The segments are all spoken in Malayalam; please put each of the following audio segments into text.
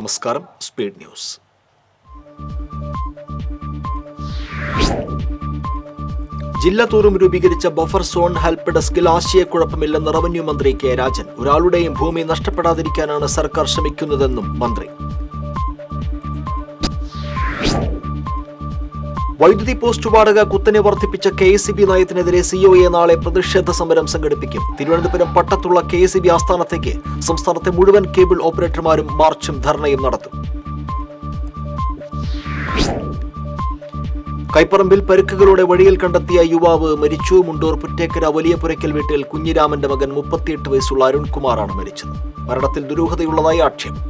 നമസ്കാരം സ്പീഡ് ന്യൂസ് ജില്ല തോറും രൂപീകരിച്ച ബഫർ സോൺ ഹെൽപ്പ് ഡെസ്കിൽ ആശയക്കുഴപ്പമില്ലെന്ന് റവന്യൂ മന്ത്രി കെ രാജൻ ഒരാളുടെയും ഭൂമി നഷ്ടപ്പെടാതിരിക്കാനാണ് സർക്കാർ ശ്രമിക്കുന്നതെന്നും മന്ത്രി വൈദ്യുതി പോസ്റ്റ് വാടക കുത്തനെ വർദ്ധിപ്പിച്ച കെ എസ് ബി നയത്തിനെതിരെ സിഒഎ നാളെ പ്രതിഷേധ സമരം സംഘടിപ്പിക്കും തിരുവനന്തപുരം പട്ടത്തുള്ള കെ എസ് ബി ആസ്ഥാനത്തേക്ക് സംസ്ഥാനത്തെ മുഴുവൻ കേബിൾ ഓപ്പറേറ്റർമാരും മാർച്ചും ധർണയും നടത്തും കൈപ്പറമ്പിൽ പരുക്കുകളോടെ വഴിയിൽ കണ്ടെത്തിയ യുവാവ് മരിച്ചു മുണ്ടൂർ പുറ്റേക്കര വലിയ പുരയ്ക്കൽ വീട്ടിൽ കുഞ്ഞിരാമന്റെ മകൻ മുപ്പത്തിയെട്ട് വയസ്സുള്ള അരുൺകുമാറാണ് മരിച്ചത് മരണത്തിൽ ദുരൂഹതയുള്ളതായി ആക്ഷേപം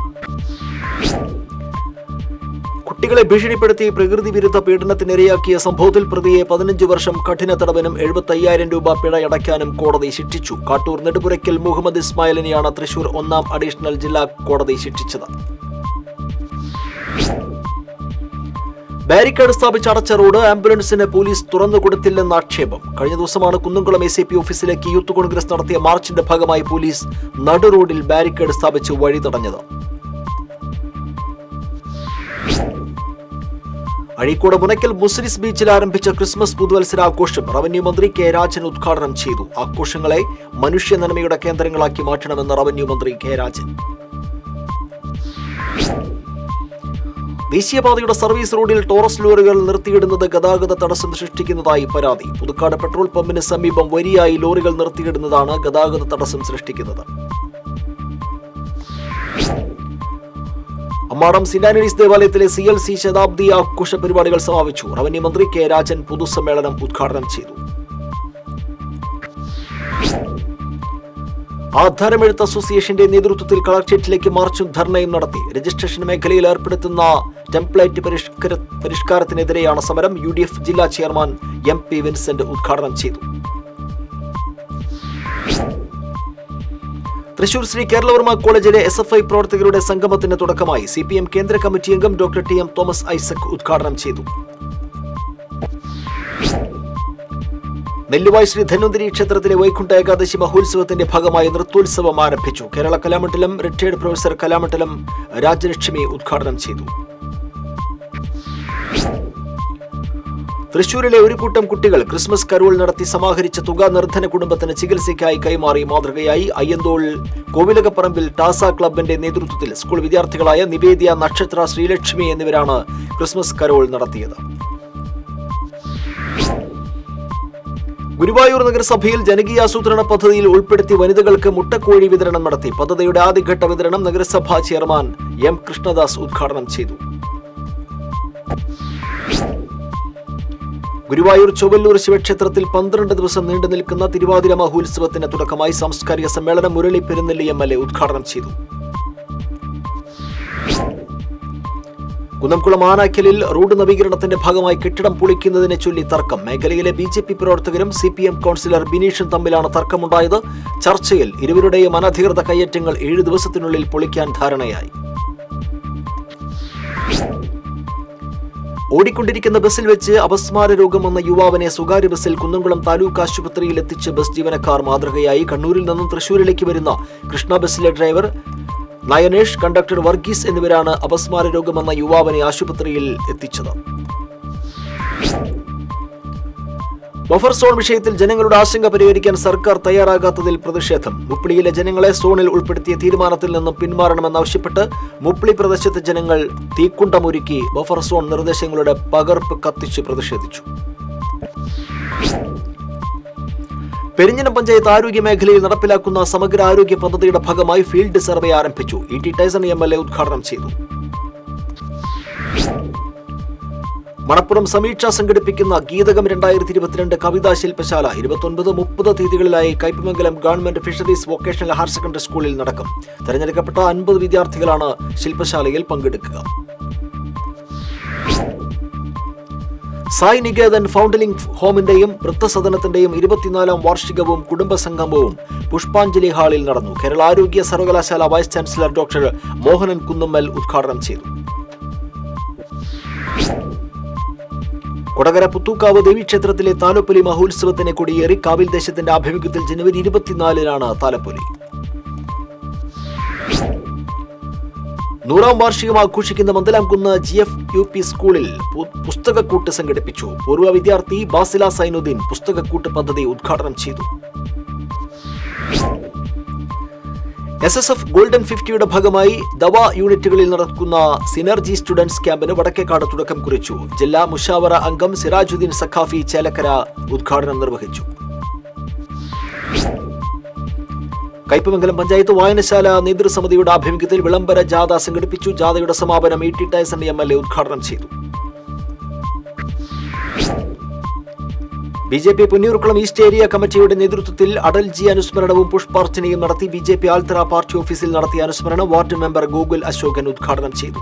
കുട്ടികളെ ഭീഷണിപ്പെടുത്തി പ്രകൃതി വിരുദ്ധ പീഡനത്തിനിരയാക്കിയ സംഭവത്തിൽ പ്രതിയെ പതിനഞ്ച് വർഷം കഠിന തടവിനും എഴുപത്തയ്യായിരം രൂപ പിഴയടയ്ക്കാനും കോടതി ശിക്ഷിച്ചു കാട്ടൂർ നെടുപുരയ്ക്കൽ മുഹമ്മദ് ഇസ്മായിലിനെയാണ് തൃശൂർ ഒന്നാം അഡീഷണൽ ജില്ലാ കോടതി ശിക്ഷിച്ചത് ബാരിക്കേഡ് സ്ഥാപിച്ച് അടച്ച റോഡ് ആംബുലൻസിന് പോലീസ് തുറന്നു കൊടുത്തില്ലെന്ന ആക്ഷേപം കഴിഞ്ഞ ദിവസമാണ് കുന്നംകുളം എ സി പി ഓഫീസിലേക്ക് യൂത്ത് കോൺഗ്രസ് നടത്തിയ മാർച്ചിന്റെ ഭാഗമായി പോലീസ് നടു റോഡിൽ ബാരിക്കേഡ് സ്ഥാപിച്ച് വഴി തടഞ്ഞത് അഴീക്കോട് മുനക്കൽ മുസ്ലിസ് ബീച്ചിൽ ആരംഭിച്ച ക്രിസ്മസ് പുതുവത്സരാഘോഷം റവന്യൂ മന്ത്രി കെ രാജൻ ഉദ്ഘാടനം ചെയ്തു ആഘോഷങ്ങളെ മനുഷ്യ നന്മയുടെ കേന്ദ്രങ്ങളാക്കി മാറ്റണമെന്ന് റവന്യൂ മന്ത്രി കെ രാജൻ ദേശീയപാതയുടെ സർവീസ് റോഡിൽ ടോറസ് ലോറികൾ നിർത്തിയിടുന്നത് ഗതാഗത തടസ്സം സൃഷ്ടിക്കുന്നതായി പരാതി പുതുക്കാട് പെട്രോൾ പമ്പിന് സമീപം വരിയായി ലോറികൾ നിർത്തിയിടുന്നതാണ് ഗതാഗത തടസ്സം സൃഷ്ടിക്കുന്നത് അമ്മാടം സിനാനീസ് ദേവാലയത്തിലെ സി എൽ സി ശതാബ്ദി ആഘോഷ പരിപാടികൾ സമാപിച്ചു റവന്യൂ മന്ത്രി കെ രാജൻ പൊതുസമ്മേളനം ഉദ്ഘാടനം ചെയ്തു ആധാരമെഴുത്ത് അസോസിയേഷന്റെ നേതൃത്വത്തിൽ കളക്ട്രേറ്റിലേക്ക് മാർച്ചും ധർണയും നടത്തി രജിസ്ട്രേഷൻ മേഖലയിൽ ഏർപ്പെടുത്തുന്ന ടെംപ്ലേറ്റ് പരിഷ്കര പരിഷ്കാരത്തിനെതിരെയാണ് സമരം യു ഡി എഫ് ജില്ലാ ചെയർമാൻ എം പി വിൻസെന്റ് ഉദ്ഘാടനം ചെയ്തു തൃശൂർ ശ്രീ കേരളവർമ്മ കോളേജിലെ എസ് എഫ് ഐ പ്രവർത്തകരുടെ സംഗമത്തിന് തുടക്കമായി സി പി എം കേന്ദ്ര കമ്മിറ്റി അംഗം doctor T M Thomas Isaac ഉദ്ഘാടനം ചെയ്തു നെല്ലുവായ് ശ്രീ ധന്വന്തരി ക്ഷേത്രത്തിലെ വൈകുണ്ഠ ഏകാദശി മഹോത്സവത്തിന്റെ ഭാഗമായി നൃത്തോത്സവം ആരംഭിച്ചു കേരള കലാമണ്ഡലം റിട്ടയർഡ് പ്രൊഫസർ കലാമണ്ഡലം രാജലക്ഷ്മി ഉദ്ഘാടനം ചെയ്തു തൃശൂരിലെ ഒരു കൂട്ടം കുട്ടികൾ ക്രിസ്മസ് കരോൾ നടത്തി സമാഹരിച്ച തുക നിർധന കുടുംബത്തിന് ചികിത്സയ്ക്കായി കൈമാറി മാതൃകയായി അയ്യന്തോൾ കോവിലകപ്പറമ്പിൽ ടാസ ക്ലബിന്റെ നേതൃത്വത്തിൽ സ്കൂൾ വിദ്യാർത്ഥികളായ നിവേദ്യ നക്ഷത്ര ശ്രീലക്ഷ്മി എന്നിവരാണ് ക്രിസ്മസ് കരോൾ നടത്തിയത് ഗുരുവായൂർ നഗരസഭയിൽ ജനകീയാസൂത്രണ പദ്ധതിയിൽ ഉൾപ്പെടുത്തി വനിതകൾക്ക് മുട്ടക്കോഴി വിതരണം നടത്തി പദ്ധതിയുടെ ആദ്യഘട്ട വിതരണം നഗരസഭാ ചെയർമാൻ എം കൃഷ്ണദാസ് ഉദ്ഘാടനം ചെയ്തു ഗുരുവായൂർ ചൊവ്വല്ലൂർ ശിവക്ഷേത്രത്തിൽ പന്ത്രണ്ട് ദിവസം നീണ്ടു നിൽക്കുന്ന തിരുവാതിര മഹോത്സവത്തിന് തുടക്കമായി സാംസ്കാരിക സമ്മേളനം Murali Perunnelli M L A ഉദ്ഘാടനം ചെയ്തു കുന്നംകുളം ആനാക്കലിൽ റോഡ് നവീകരണത്തിന്റെ ഭാഗമായി കെട്ടിടം പൊളിക്കുന്നതിനെ ചൊല്ലി തർക്കം മേഖലയിലെ ബി ജെ പി പ്രവർത്തകരും സി പി എം കൗൺസിലർ ബിനീഷും തമ്മിലാണ് തർക്കമുണ്ടായത് ചർച്ചയിൽ ഇരുവരുടെയും അനധികൃത കയ്യേറ്റങ്ങൾ ഏഴ് ദിവസത്തിനുള്ളിൽ പൊളിക്കാൻ ധാരണയായി ഓടിക്കൊണ്ടിരിക്കുന്ന ബസ്സിൽ വെച്ച് അപസ്മാര രോഗം വന്ന യുവാവിനെ സ്വകാര്യ ബസ്സിൽ കുന്നംകുളം താലൂക്ക് ആശുപത്രിയിൽ എത്തിച്ച് ബസ് ജീവനക്കാർ മാതൃകയായി കണ്ണൂരിൽ നിന്നും തൃശൂരിലേക്ക് വരുന്ന കൃഷ്ണ ബസ്സിലെ ഡ്രൈവർ നയനേഷ് കണ്ടക്ടർ വർഗീസ് എന്നിവരാണ് അപസ്മാര രോഗം വന്ന യുവാവിനെ ആശുപത്രിയിൽ എത്തിച്ചത് ബഫർ സോൺ വിഷയത്തിൽ ജനങ്ങളുടെ ആശങ്ക പരിഹരിക്കാൻ സർക്കാർ തയ്യാറാകാത്തതിൽ പ്രതിഷേധം മുപ്പിളിയിലെ ജനങ്ങളെ സോണിൽ ഉൾപ്പെടുത്തിയ തീരുമാനത്തിൽ നിന്നും പിന്മാറണമെന്നാവശ്യപ്പെട്ട് മുപ്പിളി പ്രദേശത്തെ ജനങ്ങൾ തീക്കുണ്ടമൊരുക്കി ബഫർ സോൺ നിർദ്ദേശങ്ങളുടെ പകർപ്പ് കത്തിച്ച് പ്രതിഷേധിച്ചു പെരിഞ്ഞനം പഞ്ചായത്ത് ആരോഗ്യ മേഖലയിൽ നടപ്പിലാക്കുന്ന സമഗ്ര ആരോഗ്യ പദ്ധതിയുടെ ഭാഗമായി ഫീൽഡ് സർവേ ആരംഭിച്ചു E T Tyson M L A ഉദ്ഘാടനം ചെയ്തു മണപ്പുറം സമീക്ഷ സംഘടിപ്പിക്കുന്ന ഗീതകം രണ്ടായിരത്തി ഇരുപത്തിരണ്ട് കവിതാ ശില്പശാല ഇരുപത്തൊൻപത് മുപ്പത് തീയതികളിലായി Kaipamangalam government fisheries vocational higher secondary സ്കൂളിൽ നടക്കും തെരഞ്ഞെടുക്കപ്പെട്ട അൻപത് വിദ്യാർത്ഥികളാണ് ശില്പശാലയിൽ പങ്കെടുക്കുക സായ് നികേതൻ ഫൗണ്ടലിംഗ് ഹോമിന്റെയും വൃത്തസദനത്തിന്റെയും ഇരുപത്തിനാലാം വാർഷികവും കുടുംബസംഗമവും പുഷ്പാഞ്ജലി ഹാളിൽ നടന്നു കേരള ആരോഗ്യ സർവകലാശാല vice chancellor doctor Mohanan Kunnummal ഉദ്ഘാടനം ചെയ്തു കൊടകര പുത്തൂക്കാവ് ദേവീക്ഷേത്രത്തിലെ താലപ്പൊലി മഹോത്സവത്തിന് കൊടിയേറി കാവിൽ ദേശത്തിന്റെ ആഭിമുഖ്യത്തിൽ ജനുവരി ഇരുപത്തിനാലിനാണ് താലപ്പൊലി നൂറാം വാർഷികം ആഘോഷിക്കുന്ന Mandalamkunnu G F U P സ്കൂളിൽ പു- പുസ്തകക്കൂട്ട് സംഘടിപ്പിച്ചു പൂർവ്വ വിദ്യാർത്ഥി ബാസില സൈനുദ്ദീൻ പുസ്തകക്കൂട്ട് പദ്ധതി ഉദ്ഘാടനം ചെയ്തു എസ് എസ് എഫ് ഗോൾഡൻ ഫിഫ്റ്റിയുടെ ഭാഗമായി ദവ യൂണിറ്റുകളിൽ നടക്കുന്ന സിനർജി സ്റ്റുഡൻസ് ക്യാമ്പിന് വടക്കേക്കാട് തുടക്കം കുറിച്ചു ജില്ലാ മുഷാവറ അംഗം സിറാജുദ്ദീൻ സഖാഫി ചേലക്കര ഉദ്ഘാടനം നിർവഹിച്ചു കയ്പമംഗലം പഞ്ചായത്ത് വായനശാല നേതൃസമിതിയുടെ ആഭിമുഖ്യത്തിൽ വിളംബര ജാഥ സംഘടിപ്പിച്ചു ജാഥയുടെ സമാപനം E T Tyson M L A ഉദ്ഘാടനം ചെയ്തു B J P Punnayurkulam east area കമ്മിറ്റിയുടെ നേതൃത്വത്തിൽ അടൽജി അനുസ്മരണവും പുഷ്പാർച്ചനയും നടത്തി B J P Althara party ഓഫീസിൽ നടത്തിയ അനുസ്മരണം വാർഡ് മെമ്പർ ഗോകുൽ അശോകൻ ഉദ്ഘാടനം ചെയ്തു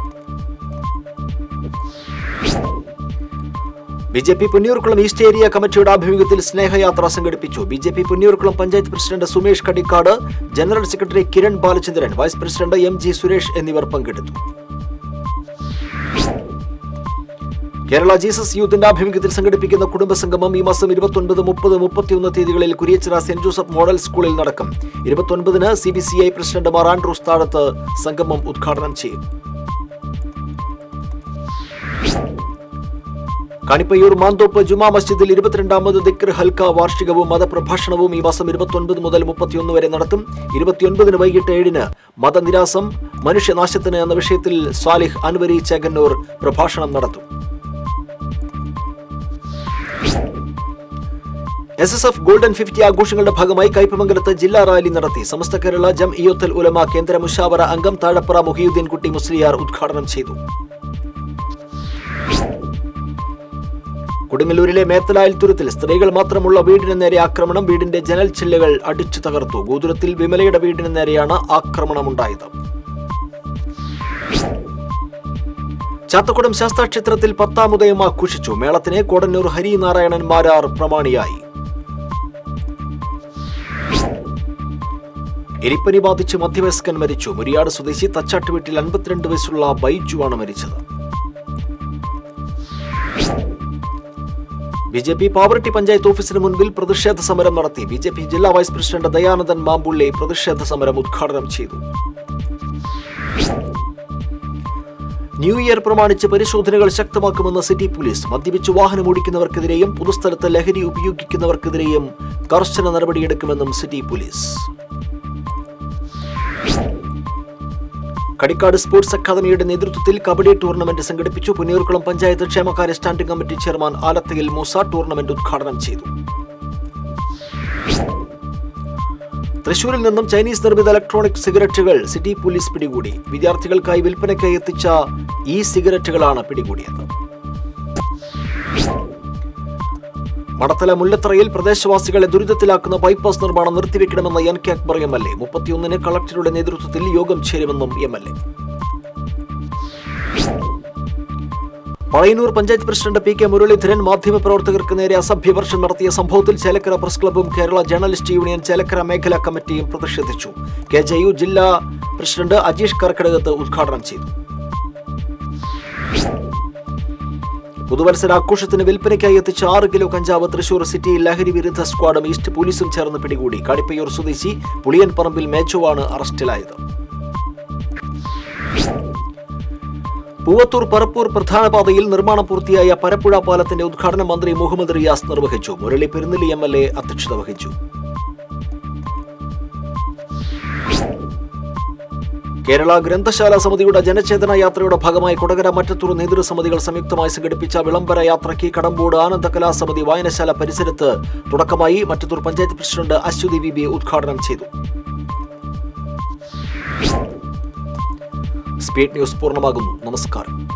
B J P Punnayurkulam east area കമ്മിറ്റിയുടെ ആഭിമുഖ്യത്തിൽ സ്നേഹയാത്ര സംഘടിപ്പിച്ചു B J P Punnayurkulam panchayat president Sumesh Kadikkad general secretary Kiran Balachandran vice president M G Suresh എന്നിവർ പങ്കെടുത്തു കേരള ജീസസ് യൂത്തിന്റെ ആഭിമുഖ്യത്തിൽ സംഘടിപ്പിക്കുന്ന കുടുംബസംഗമം ഈ മാസം ഇരുപത്തൊൻപത് മുപ്പത് മുപ്പത്തിയൊന്ന് തീയതികളിൽ കുരിയച്ചിറ സെന്റ് ജോസഫ് മോഡൽ സ്കൂളിൽ നടക്കും ഇരുപത്തൊൻപതിന് C B C I president Mar Andrews Thazhath സംഗമം ഉദ്ഘാടനം ചെയ്യും കണിപ്പയ്യൂർ മാന്തോപ്പ് ജുമാ മസ്ജിദിൽ ഇരുപത്തിരണ്ടാമത് ദിക്ർ ഹൽക്ക വാർഷികവും മതപ്രഭാഷണവും ഈ മാസം ഇരുപത്തൊൻപത് മുതൽ മുപ്പത്തിയൊന്ന് വരെ നടത്തും ഇരുപത്തിയൊൻപതിന് വൈകിട്ട് ഏഴിന് മതനിരാസം മനുഷ്യനാശത്തിന് എന്ന വിഷയത്തിൽ സാലിഹ് അൻവരി ചേകന്നൂർ പ്രഭാഷണം നടത്തും S S F golden fifty ആഘോഷങ്ങളുടെ ഭാഗമായി കയ്പമംഗലത്ത് ജില്ലാ റാലി നടത്തി സമസ്ത കേരള ജം ഇയോത്തൽ ഉലമ കേന്ദ്ര മുഷാവറ അംഗം താഴപ്പുറ മുഹിയുദ്ദീൻ കുട്ടി മുസ്ലിയാർ ഉദ്ഘാടനം ചെയ്തു കൊടുങ്ങല്ലൂരിലെ മേത്തലായിൽ തുരുത്തിൽ സ്ത്രീകൾ മാത്രമുള്ള വീടിന് നേരെ ആക്രമണം വീടിന്റെ ജനൽ ചില്ലുകൾ അടിച്ചു തകർത്തു ഗോതുരത്തിൽ വിമലയുടെ വീടിന് നേരെയാണ് ആക്രമണമുണ്ടായത് ചാത്തക്കുളം ശാസ്താക്ഷേത്രത്തിൽ പത്താമുദയം ആഘോഷിച്ചു മേളത്തിന് കോടന്നൂർ ഹരിനാരായണൻ മാരാർ പ്രമാണിയായി എലിപ്പനി ബാധിച്ച് മധ്യവയസ്കൻ മരിച്ചു മുരിയാട് സ്വദേശി തച്ചാട്ട് വീട്ടിൽ അൻപത്തിരണ്ട് വയസ്സുള്ള ബൈജുവാണ് മരിച്ചത് B J P Pavaratty panchayat ഓഫീസിന് മുൻപിൽ പ്രതിഷേധ സമരം നടത്തി ബി ജെ പി ജില്ലാ വൈസ് പ്രസിഡന്റ് ദയാനന്ദൻ മാമ്പുള്ളി പ്രതിഷേധ സമരം ഉദ്ഘാടനം ചെയ്തു ന്യൂ ഇയർ പ്രമാണിച്ച് പരിശോധനകൾ ശക്തമാക്കുമെന്ന് സിറ്റി പോലീസ് മദ്യപിച്ച് വാഹനം ഓടിക്കുന്നവർക്കെതിരെയും പൊതുസ്ഥലത്ത് ലഹരി ഉപയോഗിക്കുന്നവർക്കെതിരെയും കർശന നടപടിയെടുക്കുമെന്നും സിറ്റി പോലീസ് കടിക്കാട് സ്പോർട്സ് അക്കാദമിയുടെ നേതൃത്വത്തിൽ കബഡി ടൂർണമെന്റ് സംഘടിപ്പിച്ചു പുന്നയൂർക്കുളം പഞ്ചായത്ത് ക്ഷേമകാര്യ standing committee chairman Alathayil Moosa tournament ഉദ്ഘാടനം ചെയ്തു തൃശൂരിൽ നിന്നും ചൈനീസ് നിർമ്മിത ഇലക്ട്രോണിക് സിഗരറ്റുകൾ സിറ്റി പോലീസ് പിടികൂടി വിദ്യാർത്ഥികൾക്കായി വിൽപ്പനയ്ക്കായി എത്തിച്ച ഈ സിഗരറ്റുകളാണ് പിടികൂടിയത് മടത്തല മുല്ലത്തറയിൽ പ്രദേശവാസികളെ ദുരിതത്തിലാക്കുന്ന ബൈപ്പാസ് നിർമ്മാണം നിർത്തിവെക്കണമെന്ന് N K Akbar M L A മുപ്പത്തിയൊന്നിന് കളക്ടറുടെ നേതൃത്വത്തിൽ യോഗം ചേരുമെന്നും M L A Pazhayannur panchayat president P K Muraleedharan മാധ്യമപ്രവർത്തകർക്ക് നേരെ അസഭ്യവർഷം നടത്തിയ സംഭവത്തിൽ ചേലക്കര പ്രസ് ക്ലബ്ബും കേരള ജേർണലിസ്റ്റ് യൂണിയൻ ചേലക്കര മേഖലാ കമ്മിറ്റിയും പ്രതിഷേധിച്ചു കെ ജെ യു ജില്ലാ പ്രസിഡന്റ് അജീഷ് കർക്കിടകത്ത് ഉദ്ഘാടനം ചെയ്തു പുതുവത്സരാഘോഷത്തിന് വിൽപ്പനയ്ക്കായി എത്തിച്ച ആറ് കിലോ കഞ്ചാവ് തൃശൂർ സിറ്റി ലഹരി വിരുദ്ധ സ്ക്വാഡും ഈസ്റ്റ് പോലീസും ചേർന്ന് പിടികൂടി കാടിപ്പയ്യൂർ സ്വദേശി പുളിയൻ പറമ്പിൽ മേച്ചോവാണ് അറസ്റ്റിലായത് പൂവത്തൂർ പറപ്പൂർ പ്രധാന പാതയിൽ നിർമ്മാണം പൂർത്തിയായ പരപ്പുഴ പാലത്തിന്റെ ഉദ്ഘാടനം മന്ത്രി മുഹമ്മദ് റിയാസ് നിർവഹിച്ചു Murali Perunnelli M L A അധ്യക്ഷത വഹിച്ചു കേരള ഗ്രന്ഥശാല സമിതിയുടെ ജനചേതന യാത്രയുടെ ഭാഗമായി കൊടകര മറ്റത്തൂർ നേതൃസമിതികൾ സംയുക്തമായി സംഘടിപ്പിച്ച വിളംബര യാത്രയ്ക്ക് കടമ്പോട് ആനന്ദ കലാസമിതി വായനശാല പരിസരത്ത് തുടക്കമായി Mattathur panchayat president Aswathy B B ഉദ്ഘാടനം ചെയ്തു സ്പീഡ് ന്യൂസ് പൂർണ്ണമാകുന്നു നമസ്കാരം